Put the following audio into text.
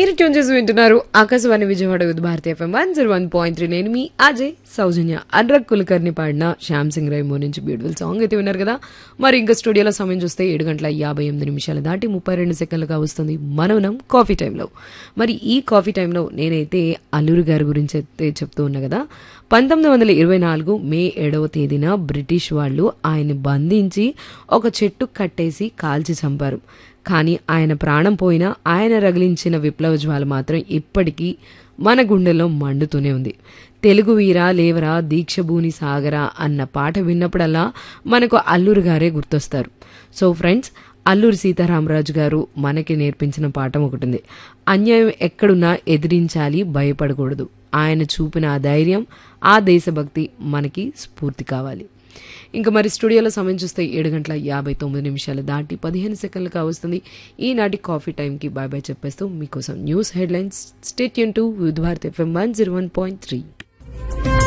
మీరు ట్యూన్ చేసి వింటున్నారు Akashvani Vijayawada Vividh Bharati FM one zero one point three నేను మీ అజయ్ సౌజన్య అనురాగ్ కులకర్ని పాడిన శ్యామ్ సింగ్ రైమో నుంచి బ్యూటిఫుల్ సాంగ్ అయితే విన్నారు కదా మరి ఇంకా స్టూడియోలో సమయం చూస్తే ఏడు గంటల యాభై ఎనిమిది నిమిషాలు దాటి ముప్పై రెండు సెకండ్లుగా వస్తుంది మనవనం కాఫీ టైంలో మరి ఈ కాఫీ టైంలో నేనైతే అల్లూరి గారి గురించి అయితే చెప్తూ ఉన్నా కదా పంతొమ్మిది వందల ఇరవై నాలుగు మే ఏడవ తేదీన బ్రిటిష్ వాళ్ళు ఆయన్ని బంధించి ఒక చెట్టు కట్టేసి కాల్చి చంపారు కానీ ఆయన ప్రాణం పోయినా ఆయన రగిలించిన విప్లవ జ్వాల మాత్రం ఇప్పటికీ మన గుండెల్లో మండుతూనే ఉంది తెలుగు వీరా లేవరా దీక్షభూని సాగరా అన్న పాట విన్నప్పుడల్లా మనకు అల్లూరి గారే గుర్తొస్తారు సో ఫ్రెండ్స్ అల్లూరి సీతారామరాజు గారు మనకి నేర్పించిన పాఠం ఒకటి ఉంది అన్యాయం ఎక్కడున్నా ఎదిరించాలి భయపడకూడదు ఆయన చూపిన ఆ ధైర్యం ఆ దేశభక్తి మనకి స్ఫూర్తి కావాలి ఇంకా మరి స్టూడియోలో సమయం చూస్తే ఏడు గంటల యాభై తొమ్మిది నిమిషాలు దాటి పదిహేను సెకండ్లుగా వస్తుంది ఈనాటి కాఫీ టైంకి బాయ్ బాయ్ చెప్పేస్తూ మీకోసం న్యూస్ హెడ్లైన్స్ స్టేట్ యూన్ to Vividh Bharati FM one zero one point three